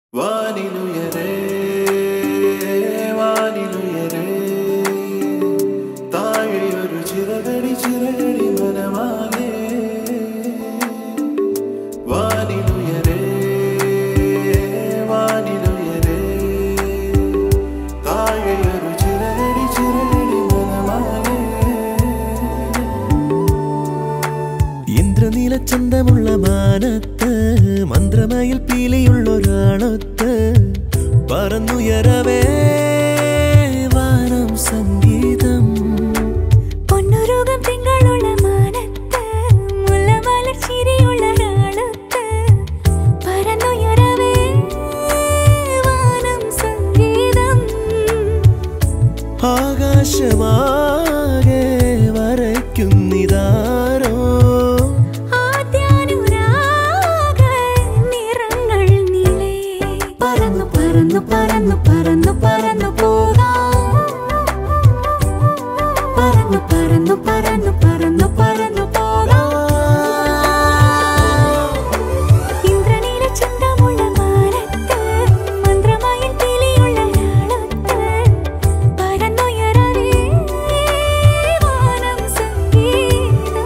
വാനിലുയരേ വാനിലുയരേ താഴെയൊരു ചിറകടി ചിറകടി മനമാകെ വാനിലുയരേ വാനിലുയരേ താഴെയൊരു ചിറകടി ചിറകടി മനമാകെ ഇന്ദ്രനീല ചന്തമുള്ള മാനത്ത് മന്ത്രമയിൽ പീലിയുള്ളൊരാളൊത്ത് പറന്നുയരവേ വാനം സംഗീതം പൊന്നുരുകം തിങ്കളുള്ള മാനത്ത് മുല്ലമലർ ചിരിയുള്ള ഒരാളൊത്ത് പരന്നുയരവേ വാനം സംഗീതം ആകാശമാകെ വരയ്ക്കുന്നിതാരോ ആദ്യാനുരാഗ നിറങ്ങൾ നീളേ പറന്നു പറന്നു പറന്നു പറന്നു പറന്നു പോകാം പറന്നു പറന്നു പറന്നു പറന്നു പറന്നു പോകാം ഇന്ദ്രനീല ചന്തമുള്ള മാനത്ത് മന്ത്രമയിൽ കിളിയുള്ള ഒരാളൊത്ത് പരന്നുയരവേ വാനം സംഗീതം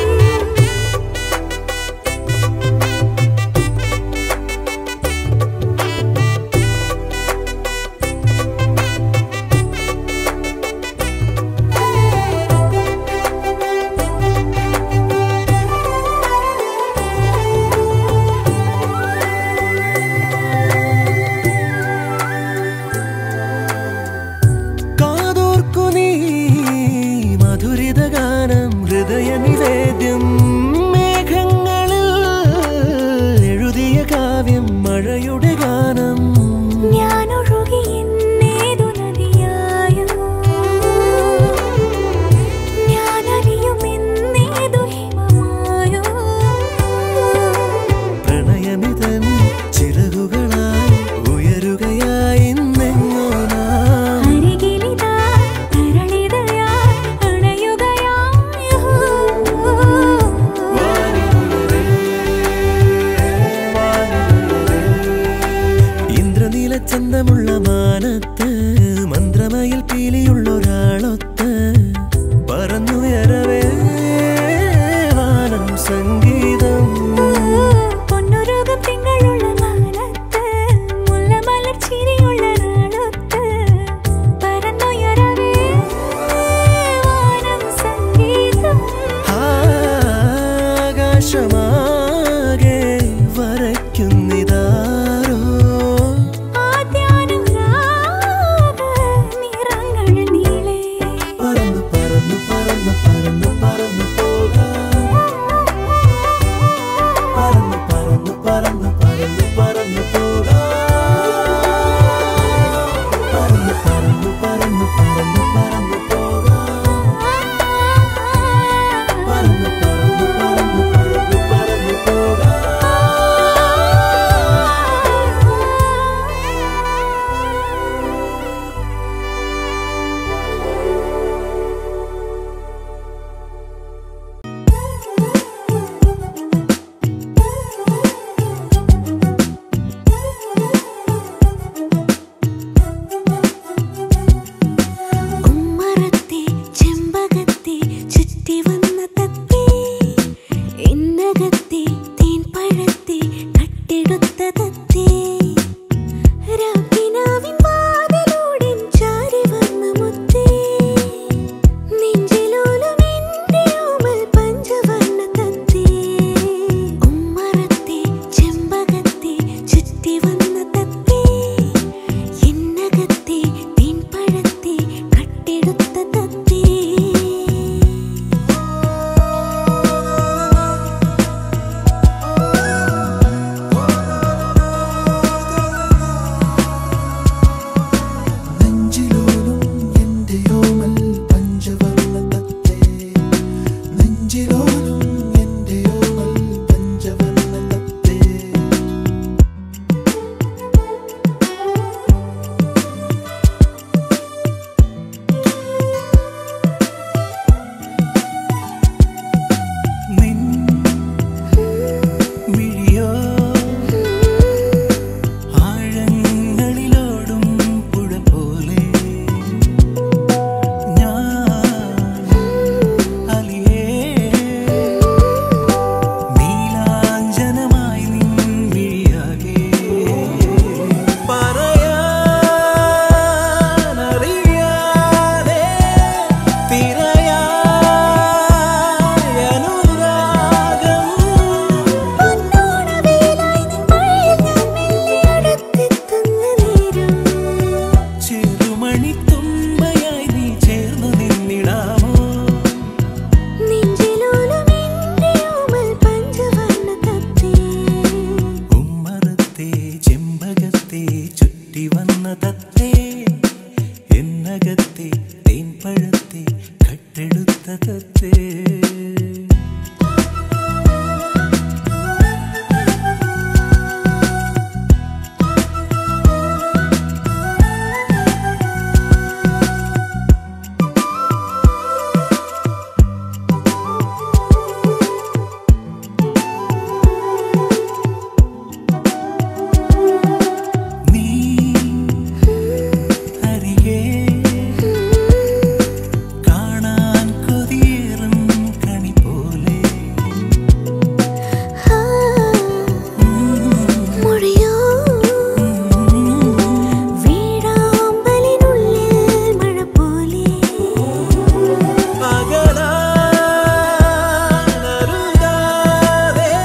കാതോർക്കു നീ മധുരിത ഗാനം ഹൃദയ നിവേദ്യം മേഘങ്ങളിൽ എഴുതിയ കാവ്യം മഴയുടെ ഗാനം ഞാനൊഴുകി എന്നേതു നദിയായോ ഞാനറിയും എന്നേതു ഹിമമായോ പ്രണയമിതൻ ചിറകുകളായി ഉയരുകയായി ഇന്നെങ്ങോ നാം അരികിലിതാ തരളിതയായി അണയുകയായോ ഇന്ദ്രനീല ചന്തമുള്ള മാനത്ത് മന്ത്രമയിൽ പീലിയുള്ളൊരാളൊത്ത് പറന്നുയരവേ വാനം സംഗീതം പൊന്നുരുകം തിങ്കളുള്ള മാനത്ത് മുല്ലമലർ ചിരിയുള്ള ഒരാളൊത്ത് പരന്നുയരവേ വാനം സംഗീതം ആകാശമാകെ വരയ്ക്കുന്നിതാരോ ആദ്യാനുരാഗ നിറങ്ങൾ നീളേ പറന്നു പറന്നു പറന്നു പറന്നു പറന്നു പോകാം പറന്നു പറന്നു പറന്നു പറന്നു പറന്നു പോകാം പറന്നു പറന്നു പറന്നു പറന്നു പറന്നു പോകാം പറന്നു പറന്നു പറന്നു പറന്നു പറന്നു പോകാം ഉമ്മറത്തെ ചെമ്പകത്തെ ചുറ്റി വന്ന തത്തേ എന്നകത്തെ തേൻപഴത്തെ കട്ടെടുത്ത തത്തേ രാക്കിനാവിൻ വാതിലൂടെ ചാരി വന്ന മുത്തേ നെഞ്ചിലോലും എൻ്റെ ഓമൽ പഞ്ചവർണ്ണ തത്തേ ഉമ്മറത്തെ ചെമ്പകത്തെ ചുറ്റി വന്ന തത്തേ എന്നകത്തെ തേൻപഴത്തെ കട്ടെടുത്ത തത്തേ നെഞ്ചിലോലും എൻ്റെ ഓമൽ പഞ്ചവർണ്ണ തത്തേ നെഞ്ചിലോലും എൻ്റെ ഓമൽ പഞ്ചവർണ്ണ തത്തേ എന്നകത്തെ ചുറ്റി വന്ന തത്തേ എന്നകത്തെ തേൻപഴത്തെ കട്ടെടുത്ത തത്തേ നീ അരികെ കാണാൻ കൊതിയേറും കണി പോലെ മൊഴിയോ വീടാമ്പലിനുള്ളിൽ മഴ പോലെ പകലാരുതാതെ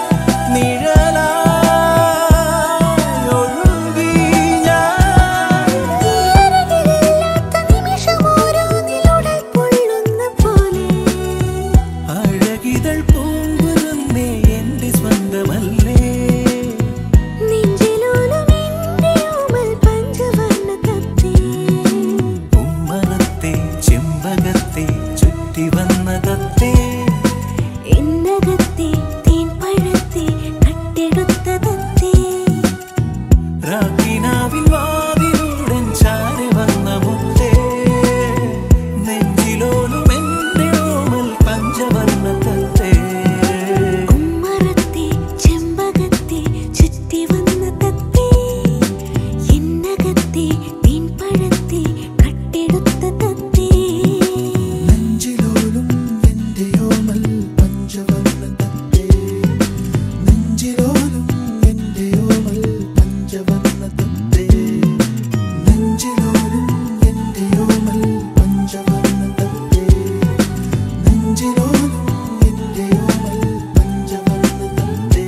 നിഴലായൊഴുകി ഞാൻ തീരനില്ലാത്ത നിമിഷമോരോന്നിലുടൽ പൊള്ളുന്ന പോലെ അഴകിതൾ പൂങ്കുരുന്നേ എന്റെ സ്വന്തമല്ലേ നെഞ്ചിലോലും എൻ്റെ ഓമൽ പഞ്ചവർണ്ണ തത്തേ ഉമ്മറത്തെ ചെമ്പകത്തെ ചുറ്റി വന്നതത്തേ എന്നകത്തെ തേൻപഴത്തെ കട്ടെടുത്ത തത്തേ രാത്തിനാവിൻ വാതിലൂടൻ ചാരി വന്ന മുത്തേ നെഞ്ചിലോലും എന്റെ ഓമൽ പഞ്ചവർണ്ണ തത്തേ ഉമ്മറത്തെ ചെമ്പകത്തെ ചുറ്റി വന്ന തത്തേ എന്നകത്തെ തേൻപഴത്തെ കട്ടെടുത്ത തത്തേ നെഞ്ചിലോലും എന്റെ ഓമൽ പഞ്ചവർണ്ണ തത്തേ നെഞ്ചിലോലും എന്റെ ഓമൽ പഞ്ചവർണ്ണ തത്തേ നെഞ്ചിലോലും എന്റെ ഓമൽ പഞ്ചവർണ്ണ തത്തേ നെഞ്ചിലോലും എന്റെ ഓമൽ പഞ്ചവർണ്ണ തത്തേ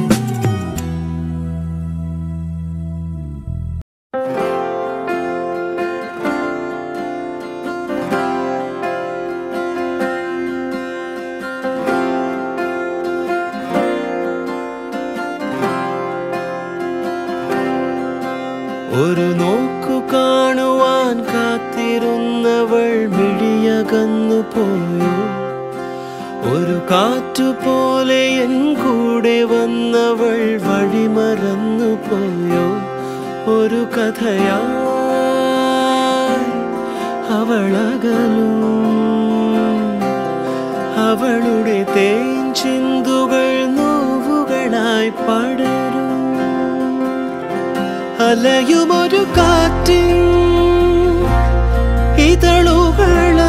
ഒരു നോക്കു കാണുവാൻ കാത്തിരുന്നവൾ മിഴിയകന്നു പോയോ ഒരു കാറ്റുപോലെ എൻ കൂടെ വന്നവൾ വഴിമറന്നു പോയോ ഒരു കഥയായി അവളകലും അവളുടെ തേൻ ചിന്തുകൾ നോവുകളായി പടരും അലയുമൊരു കാറ്റിൻ ഇതളുകളായി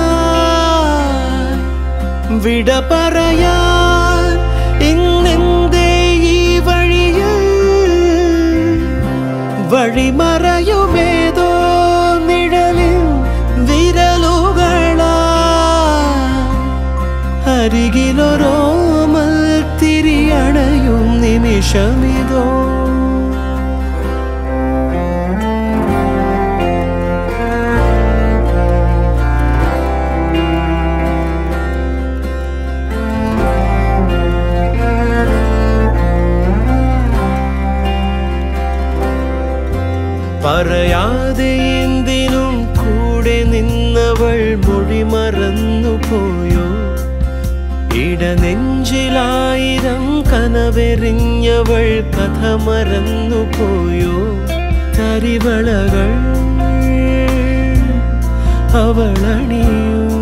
വിട പറയാൻ ഇന്നെന്തേ ഈ വഴിയിൽ വഴിമറയുമേതോ നിഴലിൽ വിരലുകളാ അരികിലൊരോമൽ തിരിയണയും നിമിഷമിതോ പറയാതെ എന്തിനും കൂടെ നിന്നവൾ മൊഴി മറന്നു പോയോ ഇടനെഞ്ചിലായിരം കനവെറിഞ്ഞവൾ കഥ മറന്നു പോയോ തരിവളകൾ അവളണിയും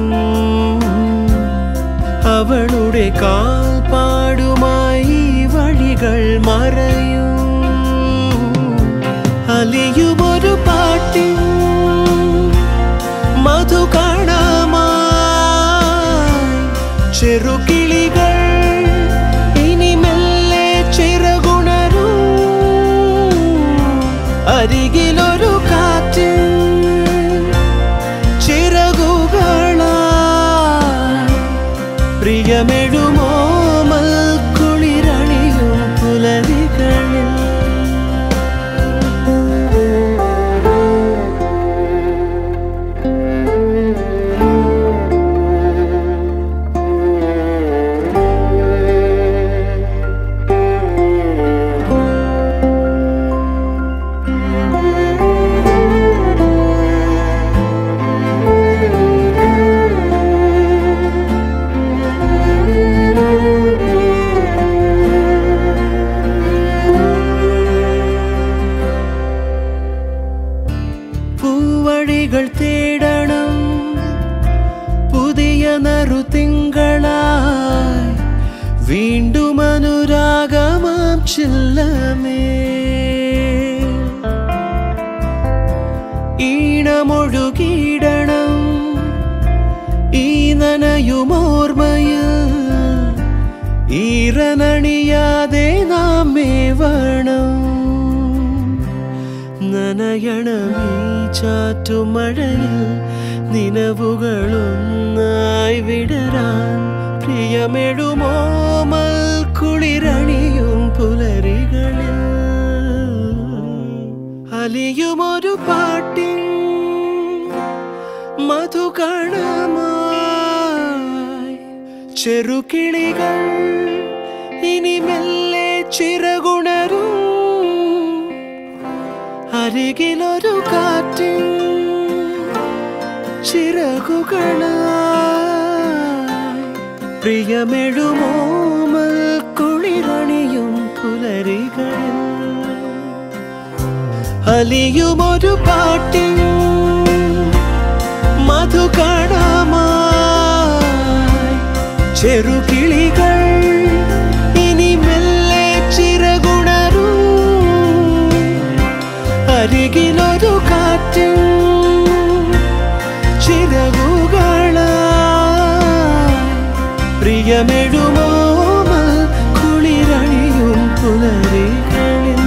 അവളുടെ കാൽപ്പാടുമായി വഴികൾ മറയും അലിയുമൊരു പാട്ടിൻ മധു കാണാമായി ചെറുകിളികൾ ഇനി മെല്ലെ ചിറകുണരും അരികിലൊരു കാറ്റ് ചിറകുകളായി പ്രിയമെഴുമോ മൽക്കുളിരണിയും പുലരികളിൽ വഴികൾ തേടണം പുതിയ നറുതിങ്കളായി വീണ്ടും അനുരാഗമാം ചില്ലമേ ഈണമൊഴുകിയിടണം ഈ നനയുമോർമ്മയിൽ ഈറനണിയാതെ നാം മേവണം നനയണമീ ചാറ്റുമഴയിൽ നിലവുകളൊന്നായി വിടരാൻ പ്രിയമെഴുമോമൽ കുളിരണിയും പുലരികളിൽ അലിയുമൊരു പാട്ടിൻ മധുകണമായി ചെറുകിളികൾ ഇനി മെല്ലെ ചിറകുണരും അരികിലൊരു കാറ്റിൻ ചിറകുകളായി പ്രിയമെഴുമോമൽ കുളിരണിയും പുലരികളിൽ അലിയുമൊരു പാട്ടിൻ മധുകണമായി ചെറുകിളികൾ ഇനി മെല്ലെ ചിറകുണരും അരികിലൊരു കാറ്റ് ചിറകുകളായി പ്രിയമെഴുമോമ കുളിരണിയും പുലരികളിൽ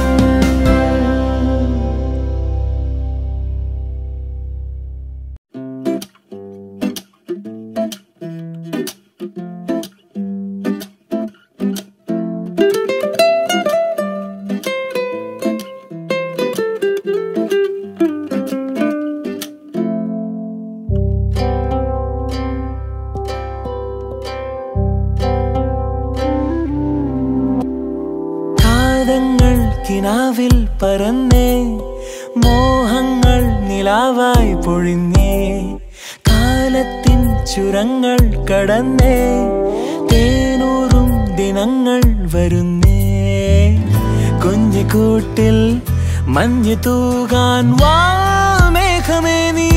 കാതങ്ങൾ കിനാവിൽ പറന്നേ മോഹങ്ങൾ നിലാവായി പൊഴിഞ്ഞേ കാലത്തിൻ ചുരങ്ങൾ കടന്നേ തേനൂറും ദിനങ്ങൾ വരുന്നേ കുഞ്ഞിക്കൂട്ടിൽ മഞ്ഞ് തൂകാൻ വാ മേഘമേ നീ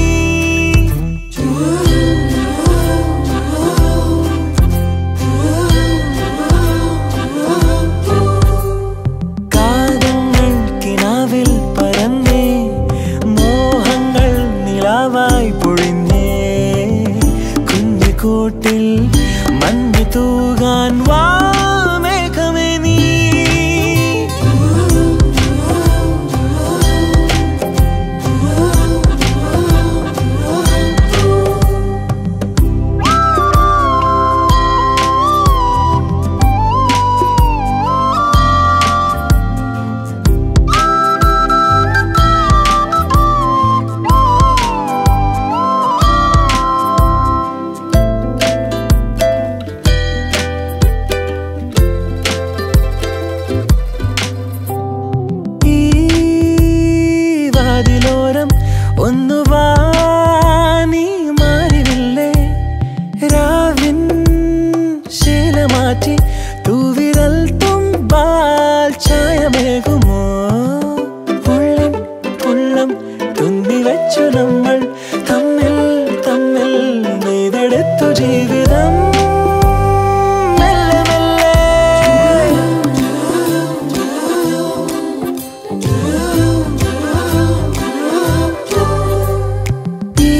കാതങ്ങൾ കിനാവിൽ പരന്നേ മോഹങ്ങൾ നിലാവായി പൊഴിഞ്ഞേ കുഞ്ഞിക്കൂട്ടിൽ മഞ്ഞ് തൂകാൻ വാ മേഘമേ നീ ഈ വാതിലോരം ഒന്നു വാ നീ മാറിവില്ലേ രാവിൻ ശീലമാറ്റി തൂവിരൽ തുമ്പാൽ ചായമേകുമോ ഉള്ളിൻ ഉള്ളം തുന്നി വെച്ചു നമ്മൾ തമ്മിൽ തമ്മിൽ നെയ്തെടുത്തു ജീവിതം മെല്ലെ മെല്ലെ ഈ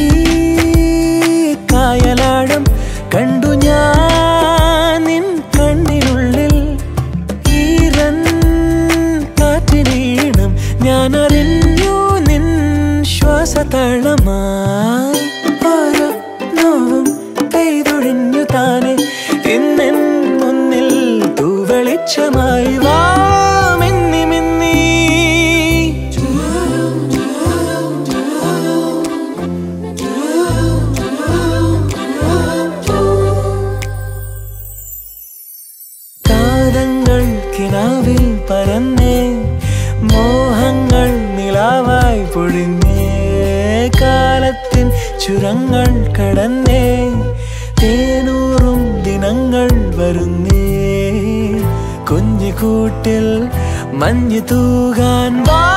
കായലാഴം കണ്ടു ഞാൻ നിൻ കണ്ണിനുള്ളിൽ ഈരൻ കാറ്റിനീണം ഞാൻ അറിഞ്ഞു നിൻ ശ്വാസതളമായി ഓരോ നോവും പെയ്തൊഴിഞ്ഞു താനെ ഇന്നെൻ മുന്നിൽ തൂവെളിച്ചമായി വാ മിന്നി മിന്നി കാതങ്ങൾ കിനാവിൽ പരന്നേ മോഹങ്ങൾ നിലാവായി പൊഴിഞ്ഞേ കാലത്തിൻ ചുരങ്ങൾ കടന്നേ തേനൂറും ദിനങ്ങൾ വരുന്നേ കുഞ്ഞിക്കൂട്ടിൽ മഞ്ഞ് തൂകാൻ വാ